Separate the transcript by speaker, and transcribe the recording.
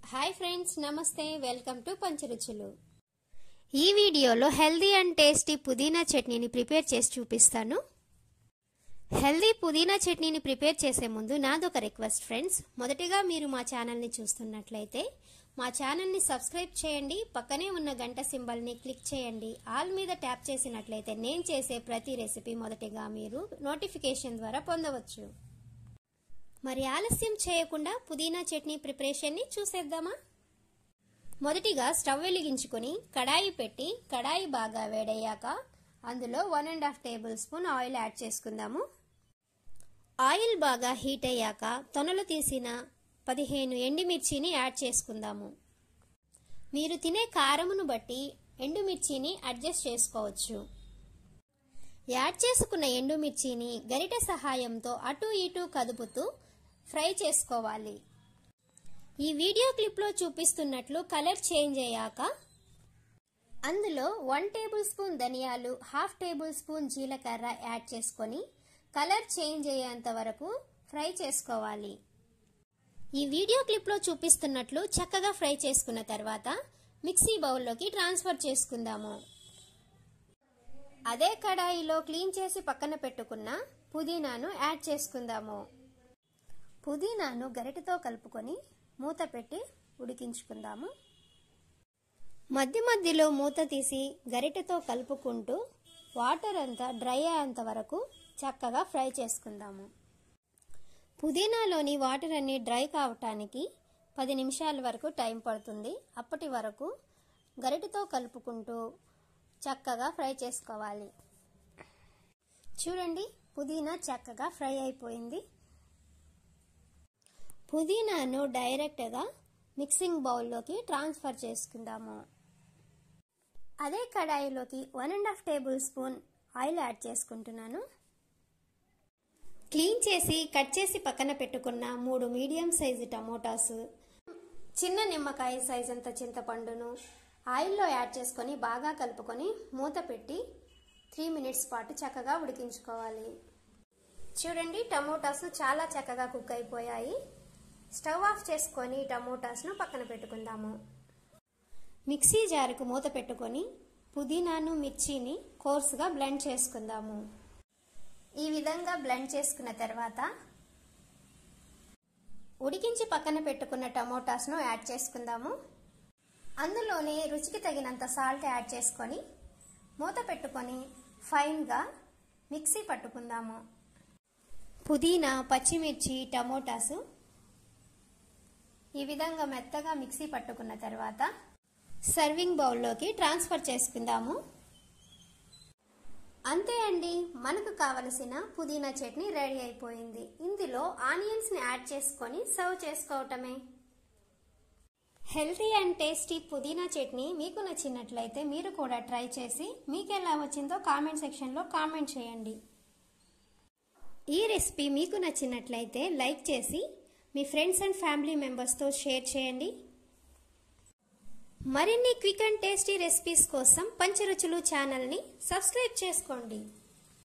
Speaker 1: hi friends నమస్తే welcome to Pancharuchulu ఈ వీడియోలో హెల్దీ అండ్ టేస్టీ పుదీనా చట్నీని ప్రిపేర్ చేసి చూపిస్తాను హెల్దీ పుదీనా చట్నీని ప్రిపేర్ చేసే ముందు నాదొక రిక్వెస్ట్ ఫ్రెండ్స్ మొదటిగా మీరు మా ఛానల్ని చూస్తున్నట్లయితే మా ఛానల్ని సబ్స్క్రైబ్ చేయండి పక్కనే ఉన్న గంట సింబల్ని క్లిక్ చేయండి ఆల్ మీద ట్యాప్ చేసినట్లయితే నేను చేసే ప్రతి రెసిపీ మొదటిగా మీరు నోటిఫికేషన్ ద్వారా పొందవచ్చు మరి ఆలస్యం చేయకుండా పుదీనా చట్నీ ప్రిపరేషన్ని చూసేద్దామా మొదటిగా స్టవ్ వెలిగించుకొని కడాయి పెట్టి కడాయి బాగా వేడయ్యాక అందులో one and half tablespoon oil add చేసుకుందాము ఆయిల్ బాగా హీట్ అయ్యాక తొనలు తీసిన పదిహేను ఎండుమిర్చిని యాడ్ చేసుకుందాము మీరు తినే కారమును బట్టి ఎండుమిర్చిని అడ్జస్ట్ చేసుకోవచ్చు యాడ్ చేసుకున్న ఎండుమిర్చిని గరిట సహాయంతో అటు ఇటు కదుపుతూ ఫ్రై చేసుకోవాలి ఈ వీడియో క్లిప్లో చూపిస్తున్నట్లు కలర్ చేంజ్ అయ్యాక అందులో వన్ టేబుల్ స్పూన్ ధనియాలు హాఫ్ టేబుల్ స్పూన్ జీలకర్ర యాడ్ చేసుకొని కలర్ చేంజ్ అయ్యేంత వరకు ఫ్రై చేసుకోవాలి ఈ వీడియో క్లిప్లో చూపిస్తున్నట్లు చక్కగా ఫ్రై చేసుకున్న తర్వాత మిక్సీ బౌల్లోకి ట్రాన్స్ఫర్ చేసుకుందాము అదే కడాయిలో క్లీన్ చేసి పక్కన పెట్టుకున్న పుదీనాను యాడ్ చేసుకుందాము పుదీనాను గరిటతో కలుపుకొని మూత పెట్టి ఉడికించుకుందాము మధ్య మధ్యలో మూత తీసి గరిటెతో కలుపుకుంటూ వాటర్ అంతా డ్రై అయ్యేంత వరకు చక్కగా ఫ్రై చేసుకుందాము పుదీనాలోని వాటర్ అన్ని డ్రై కావటానికి పది నిమిషాల వరకు టైం పడుతుంది అప్పటి వరకు గరిటెతో కలుపుకుంటూ చక్కగా ఫ్రై చేసుకోవాలి చూడండి పుదీనా చక్కగా ఫ్రై అయిపోయింది పుదీనాను డైరెక్ట్గా మిక్సింగ్ బౌల్లోకి ట్రాన్స్ఫర్ చేసుకుందాము అదే కడాయిలోకి one and half tablespoon oil add చేసుకుంటున్నాను క్లీన్ చేసి కట్ చేసి పక్కన పెట్టుకున్న మూడు మీడియం సైజు టమోటాస్ చిన్న నిమ్మకాయ సైజ్ అంత చింతపండును ఆయిల్లో యాడ్ చేసుకొని బాగా కలుపుకొని మూత పెట్టి త్రీ మినిట్స్ పాటు చక్కగా ఉడికించుకోవాలి చూడండి టమోటాస్ చాలా చక్కగా కుక్ అయిపోయాయి స్టవ్ ఆఫ్ చేసుకొని టమోటాస్ను పక్కన పెట్టుకుందాము మిక్సీ జారుకు మూత పెట్టుకొని పుదీనాను మిర్చిని కోర్సుగా బ్లెండ్ చేసుకుందాము ఈ విధంగా బ్లెండ్ చేసుకున్న తర్వాత ఉడికించి పక్కన పెట్టుకున్న టమోటాస్ను యాడ్ చేసుకుందాము అందులోనే రుచికి తగినంత సాల్ట్ యాడ్ చేసుకొని మూత పెట్టుకొని ఫైన్గా మిక్సీ పట్టుకుందాము పుదీనా పచ్చిమిర్చి టమోటాసు ఈ విధంగా మెత్తగా మిక్సీ పట్టుకున్న తర్వాత సర్వింగ్ బౌల్లోకి ట్రాన్స్ఫర్ చేసుకుందాము అంతే అండి మనకు కావలసిన పుదీనా చట్నీ రెడీ అయిపోయింది ఇందులో ఆనియన్స్ని యాడ్ చేసుకొని సర్వ్ చేసుకోవటమే హెల్తీ అండ్ టేస్టీ పుదీనా చట్నీ మీకు నచ్చినట్లయితే మీరు కూడా ట్రై చేసి మీకు ఎలా వచ్చిందో కామెంట్ సెక్షన్లో కామెంట్ చేయండి ఈ రెసిపీ మీకు నచ్చినట్లయితే లైక్ చేసి మీ ఫ్రెండ్స్ అండ్ ఫ్యామిలీ మెంబర్స్తో షేర్ చేయండి మరిన్ని క్విక్ అండ్ టేస్టీ రెసిపీస్ కోసం పంచరుచులు ఛానల్ని సబ్స్క్రైబ్ చేసుకోండి